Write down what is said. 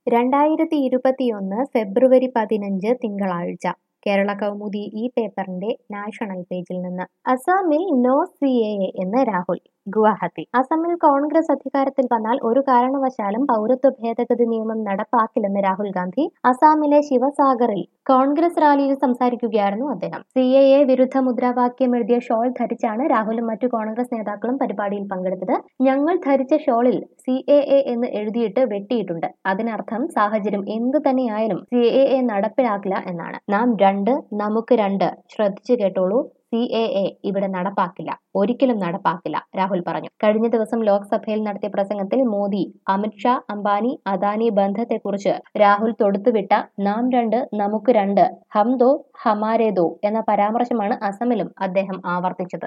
രണ്ടായിരത്തി ഇരുപത്തിയൊന്ന് ഫെബ്രുവരി പതിനഞ്ച് തിങ്കളാഴ്ച കേരള കൗമുദി ഈ പേപ്പറിന്റെ നാഷണൽ പേജിൽ നിന്ന് അസാമിൽ നോ സി എ എ എന്ന് രാഹുൽ ഗുവാഹത്തി അസമിൽ കോൺഗ്രസ് അധികാരത്തിൽ വന്നാൽ ഒരു കാരണവശാലും പൗരത്വ ഭേദഗതി നിയമം നടപ്പാക്കില്ലെന്ന് രാഹുൽ ഗാന്ധി അസാമിലെ ശിവസാഗറിൽ കോൺഗ്രസ് റാലിയിൽ സംസാരിക്കുകയായിരുന്നു അദ്ദേഹം സി എ എ വിരുദ്ധ മുദ്രാവാക്യം എഴുതിയ ഷോൾ ധരിച്ചാണ് രാഹുലും മറ്റു കോൺഗ്രസ് നേതാക്കളും പരിപാടിയിൽ പങ്കെടുത്തത് ഞങ്ങൾ ധരിച്ച ഷോളിൽ സി എ എ എന്ന് എഴുതിയിട്ട് വെട്ടിയിട്ടുണ്ട് അതിനർത്ഥം സാഹചര്യം എന്തു തന്നെയായാലും സി എ എ നടപ്പിലാക്കില്ല എന്നാണ് നാം രണ്ട് നമുക്ക് രണ്ട് ശ്രദ്ധിച്ചു കേട്ടോളൂ സി എ എ ഇവിടെ നടപ്പാക്കില്ല ഒരിക്കലും നടപ്പാക്കില്ല രാഹുൽ പറഞ്ഞു കഴിഞ്ഞ ദിവസം ലോക്സഭയിൽ നടത്തിയ പ്രസംഗത്തിൽ മോദി അമിത്ഷാ അംബാനി അദാനി ബന്ധത്തെക്കുറിച്ച് രാഹുൽ തൊടുത്തുവിട്ട നാം രണ്ട് നമുക്ക് രണ്ട് ഹം ദോ ഹമാരേ ദോ എന്ന പരാമർശമാണ് അസമിലും അദ്ദേഹം ആവർത്തിച്ചത്